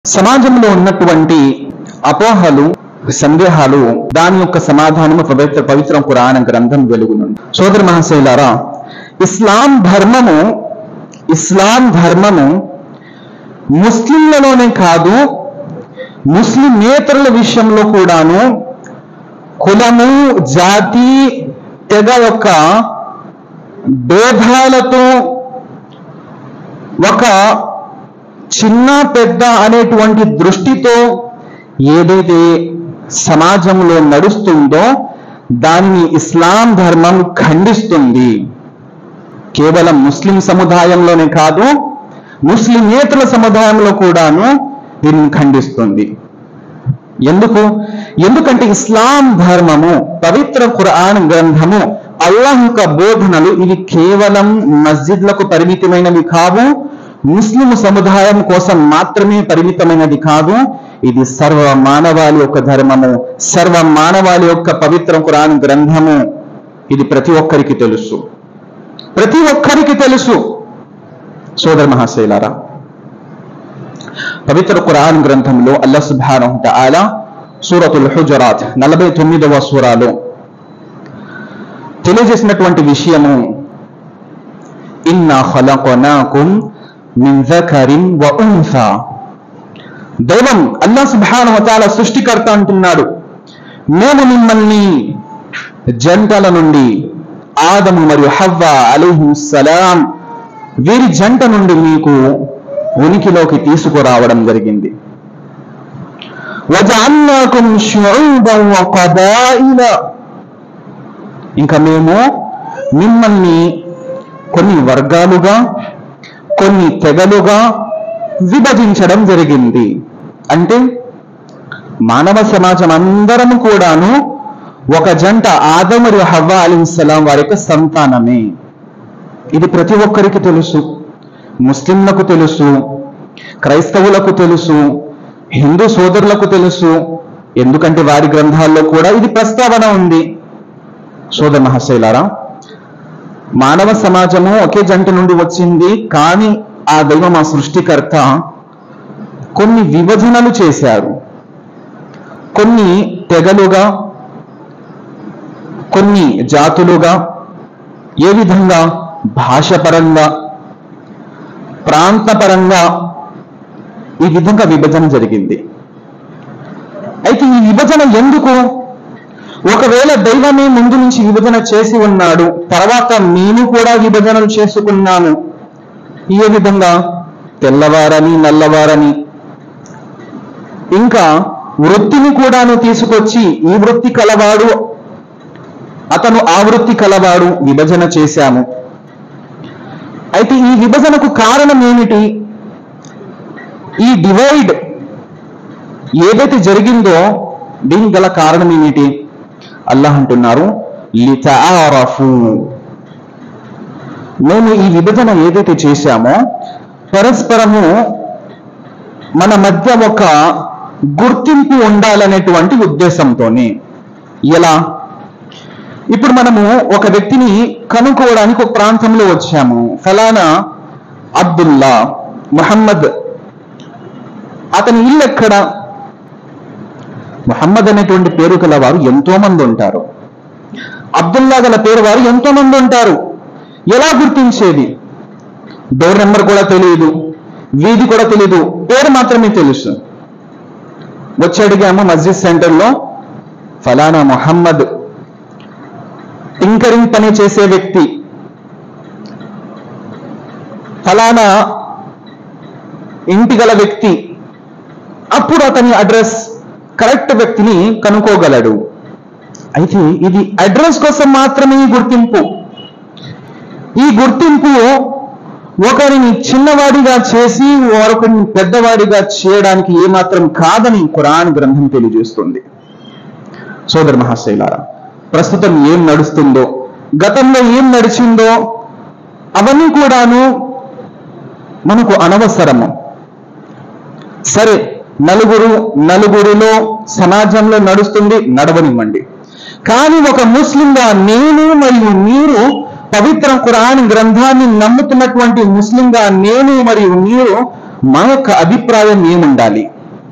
సమాజంలో ఉన్నటువంటి అపోహలు సందేహాలు దాని యొక్క సమాధానము పవిత్ర పవిత్ర పురాణ గ్రంథం వెలుగునుంది సోదర మహాశైలారా ఇస్లాం ధర్మము ఇస్లాం ధర్మము ముస్లింలలోనే కాదు ముస్లిమేతరుల విషయంలో కూడాను కులము జాతి తెగ యొక్క భేదాలతో ఒక చిన్న పెద్ద అనేటువంటి దృష్టితో ఏదైతే సమాజంలో నడుస్తుందో దాన్ని ఇస్లాం ధర్మం ఖండిస్తుంది కేవలం ముస్లిం సముదాయంలోనే కాదు ముస్లిమేతర సముదాయంలో కూడాను దీన్ని ఖండిస్తుంది ఎందుకు ఎందుకంటే ఇస్లాం ధర్మము పవిత్ర ఖురాన్ గ్రంథము అల్లాహ్ యొక్క బోధనలు ఇవి కేవలం మస్జిద్లకు పరిమితమైనవి కావు ముస్లిం సముదాయం కోసం మాత్రమే పరిమితమైనది కాదు ఇది సర్వ మానవాళి యొక్క ధర్మము సర్వ మానవాళి యొక్క పవిత్ర ఖురాన్ గ్రంథము ఇది ప్రతి ఒక్కరికి తెలుసు ప్రతి ఒక్కరికి తెలుసు సోదర మహాశైలారా పవిత్ర ఖురాన్ గ్రంథంలో అల్లా సుబ్హానహు తఆలా సూరతుల్ హుజరాత్ నలభై తొమ్మిదవ సూరాలో తెలియజేసినటువంటి విషయము ఇన్నా ఖలఖనాకుం మిన్ జకరిన్ వ ఉన్సా దైవం అల్లా సుబ్హానహు తఆలా సృష్టికర్త అంటున్నాడు మేము మిమ్మల్ని జంటల నుండి ఆదము మరియు హవ్వ అలీహిస్సలాం వీరి జంట నుండి మీకు ఉనికిలోకి తీసుకురావడం జరిగింది వజఅల్నాకుం షుఊబన్ వ కబాయిల ఇంకా మేము మిమ్మల్ని కొన్ని వర్గాలుగా కొన్ని తెగలుగా విభజించడం జరిగింది అంటే మానవ సమాజం అందరం కూడాను ఒక జంట ఆదం మరియు హవ్వ అలీస్లాం వారి యొక్క సంతానమే ఇది ప్రతి ఒక్కరికి తెలుసు ముస్లింలకు తెలుసు క్రైస్తవులకు తెలుసు హిందూ సోదరులకు తెలుసు ఎందుకంటే వారి గ్రంథాల్లో కూడా ఇది ప్రస్తావన ఉంది సోదర మహాశైలారా మానవ సమాజము ఒకే జంట నుండి వచ్చింది కానీ ఆ దైవం ఆ సృష్టికర్త కొన్ని విభజనలు చేశారు కొన్ని తెగలుగా కొన్ని జాతులుగా ఏ విధంగా భాషపరంగా ప్రాంతపరంగా ఈ విధంగా విభజన జరిగింది అయితే ఈ విభజన ఎందుకు ఒకవేళ దైవమే ముందు నుంచి విభజన చేసి ఉన్నాడు తర్వాత నేను కూడా విభజనలు చేసుకున్నాను ఏ విధంగా తెల్లవారని నల్లవారని ఇంకా వృత్తిని కూడాను తీసుకొచ్చి ఈ వృత్తి కలవాడు అతను ఆ వృత్తి కలవాడు విభజన చేశాము అయితే ఈ విభజనకు కారణం ఏమిటి ఈ డివైడ్ ఏదైతే జరిగిందో దీనికి గల కారణం ఏమిటి అల్లాహ్ అంటున్నారు లితారఫు మేము ఈ విభజన ఏదైతే చేశామో పరస్పరము మన మధ్య ఒక గుర్తింపు ఉండాలనేటువంటి ఉద్దేశంతోనే ఎలా ఇప్పుడు మనము ఒక వ్యక్తిని కనుక్కోవడానికి ఒక ప్రాంతంలో వచ్చాము ఫలానా అబ్దుల్లా ముహమ్మద్ అతని ఇల్లు ఎక్కడ ముహమ్మద్ అనేటువంటి పేరు గల వారు ఎంతో మంది ఉంటారు అబ్దుల్లా గల పేరు వారు ఎంతో మంది ఉంటారు ఎలా గుర్తించేది డోర్ నెంబర్ కూడా తెలియదు వీధి కూడా తెలియదు పేరు మాత్రమే తెలుసు వచ్చి అడిగాము మస్జిద్ సెంటర్లో ఫలానా మొహమ్మద్ టింకరింగ్ పని చేసే వ్యక్తి ఫలానా ఇంటి గల వ్యక్తి అప్పుడు అతని అడ్రస్ కరెక్ట్ వ్యక్తిని కనుక్కోగలడు అయితే ఇది అడ్రస్ కోసం మాత్రమే ఈ గుర్తింపు ఈ గుర్తింపు ఒకరిని చిన్నవాడిగా చేసి మరొకరిని పెద్దవాడిగా చేయడానికి ఏమాత్రం కాదని ఖురాన్ గ్రంథం తెలియజేస్తుంది సోదర మహాశైలారా ప్రస్తుతం ఏం నడుస్తుందో గతంలో ఏం నడిచిందో అవన్నీ కూడాను మనకు అనవసరము సరే నలుగురు నలుగురిలో సమాజంలో నడుస్తుంది నడవనివ్వండి కానీ ఒక ముస్లింగా నేను మరియు మీరు పవిత్ర ఖురాన్ గ్రంథాన్ని నమ్ముతున్నటువంటి ముస్లింగా నేను మరియు మీరు మన యొక్క అభిప్రాయం ఏముండాలి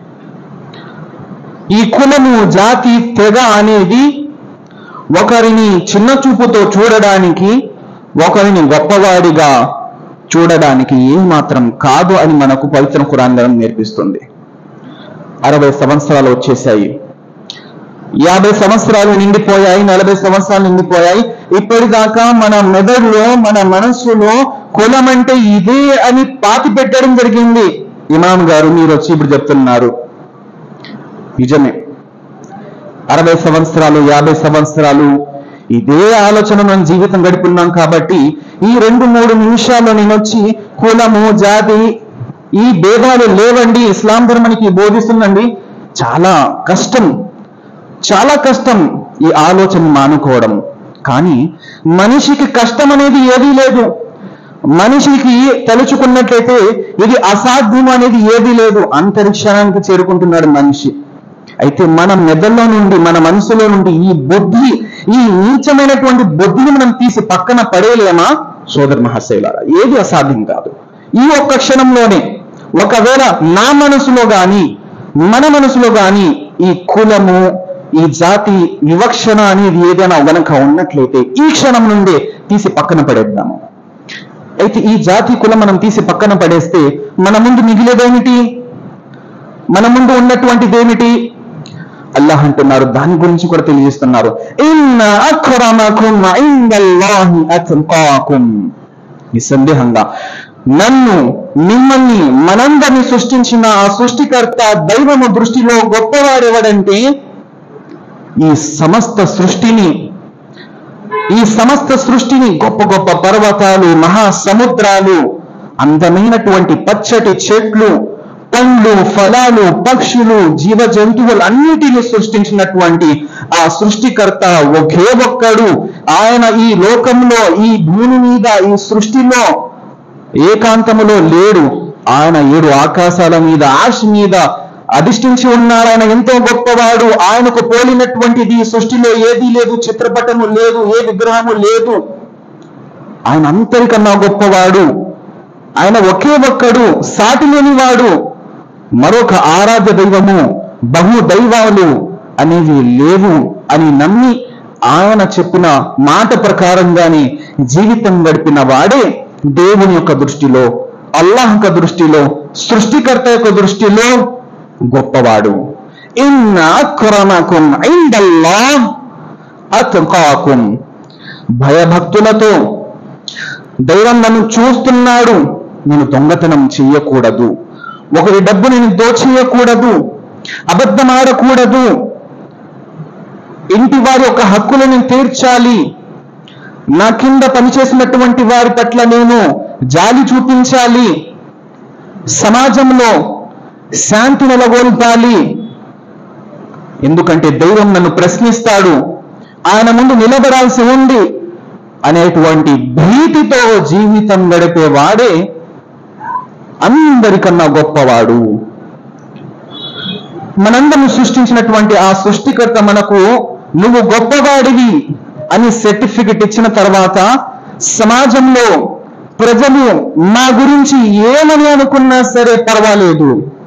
ఈ కులము జాతి తెగ అనేది ఒకరిని చిన్న చూపుతో చూడడానికి ఒకరిని గొప్పవాడిగా చూడడానికి ఏమాత్రం కాదు అని మనకు పవిత్ర ఖురాన్ గ్రంథం నేర్పిస్తుంది అరవై సంవత్సరాలు వచ్చేసాయి యాభై సంవత్సరాలు నిండిపోయాయి నలభై సంవత్సరాలు నిండిపోయాయి ఇప్పటిదాకా మన మెదడులో మన మనస్సులో కులం అంటే ఇదే అని పాతి పెట్టడం జరిగింది ఇమాం గారు మీరు వచ్చి ఇప్పుడు చెప్తున్నారు నిజమే అరవై సంవత్సరాలు యాభై సంవత్సరాలు ఇదే ఆలోచన మనం జీవితం గడిపున్నాం కాబట్టి ఈ రెండు మూడు నిమిషాల్లో నేను వచ్చి కులము జాతి ఈ భేదాలు లేవండి ఇస్లాం ధర్మానికి బోధిస్తుందండి చాలా కష్టం చాలా కష్టం ఈ ఆలోచన మానుకోవడం కానీ మనిషికి కష్టం అనేది ఏదీ లేదు మనిషికి తలుచుకున్నట్లయితే ఇది అసాధ్యం అనేది ఏదీ లేదు అంతరిక్షానికి చేరుకుంటున్నాడు మనిషి అయితే మన మెదడులో నుండి మన మనసులో నుండి ఈ బుద్ధి ఈ నీచమైనటువంటి బుద్ధిని మనం తీసి పక్కన పడేయలేమా సోదర మహాశైలారా ఏది అసాధ్యం కాదు ఈ ఒక్క క్షణంలోనే ఒకవేళ నా మనసులో గాని మన మనసులో గాని ఈ కులము ఈ జాతి వివక్షణ అనేది ఏదైనా గనక ఉన్నట్లయితే ఈ క్షణం నుండే తీసి పక్కన పడేద్దాము అయితే ఈ జాతి కులం మనం తీసి పక్కన పడేస్తే మన ముందు మిగిలేదేమిటి మన ముందు ఉన్నటువంటిది ఏమిటి అల్లాహ్ అంటున్నారు దాని గురించి కూడా తెలియజేస్తున్నారు ఇన్న అక్రమకుం ఇందల్లాహి అత్కాకుం నిస్సందేహంగా నన్ను మిమ్మల్ని మనందరిని సృష్టించిన ఆ సృష్టికర్త దైవము దృష్టిలో గొప్పవాడెవడంటే ఈ సమస్త సృష్టిని ఈ సమస్త సృష్టిని గొప్ప గొప్ప పర్వతాలు మహాసముద్రాలు అందమైనటువంటి పచ్చటి చెట్లు పండ్లు ఫలాలు పక్షులు జీవ జంతువులు అన్నిటిని సృష్టించినటువంటి ఆ సృష్టికర్త ఒకే ఒక్కడు ఆయన ఈ లోకంలో ఈ భూమి మీద ఈ సృష్టిలో ఏకాంతములో లేడు ఆయన ఏడు ఆకాశాల మీద ఆశ మీద అధిష్ఠించి ఉన్నాడు ఆయన ఎంతో గొప్పవాడు ఆయనకు పోలినటువంటిది ఈ సృష్టిలో ఏదీ లేదు చిత్రపటము లేదు ఏ విగ్రహము లేదు ఆయన అంతరికన్నా గొప్పవాడు ఆయన ఒకే ఒక్కడు సాటి లేనివాడు మరొక ఆరాధ్య దైవము బహు దైవాలు అనేవి లేవు అని నమ్మి ఆయన చెప్పిన మాట ప్రకారంగానే జీవితం గడిపిన వాడే దేవుని యొక్క దృష్టిలో అల్లాహ్ యొక్క దృష్టిలో సృష్టికర్త యొక్క దృష్టిలో గొప్పవాడు ఇన్న అక్రమకుం ఇందల్లాహ్ అత్కాకుం భయభక్తులతో దైవం నన్ను చూస్తున్నాడు నేను దొంగతనం చెయ్యకూడదు ఒకరి డబ్బు నేను దోచేయకూడదు అబద్ధం ఆడకూడదు ఇంటి వారి యొక్క హక్కులను తీర్చాలి నా కింద పనిచేసినటువంటి వారి పట్ల నేను జాలి చూపించాలి సమాజంలో శాంతి నెలకొల్పాలి ఎందుకంటే దైవం నన్ను ప్రశ్నిస్తాడు ఆయన ముందు నిలబడాల్సి ఉంది అనేటువంటి భీతితో జీవితం గడిపేవాడే అందరికన్నా గొప్పవాడు మనందరం సృష్టించినటువంటి ఆ సృష్టికర్త మనకు నువ్వు గొప్పవాడివి అని సర్టిఫికెట్ ఇచ్చిన తర్వాత సమాజంలో ప్రజలు మా గురించి ఏమని అనుకున్నా సరే పర్వాలేదు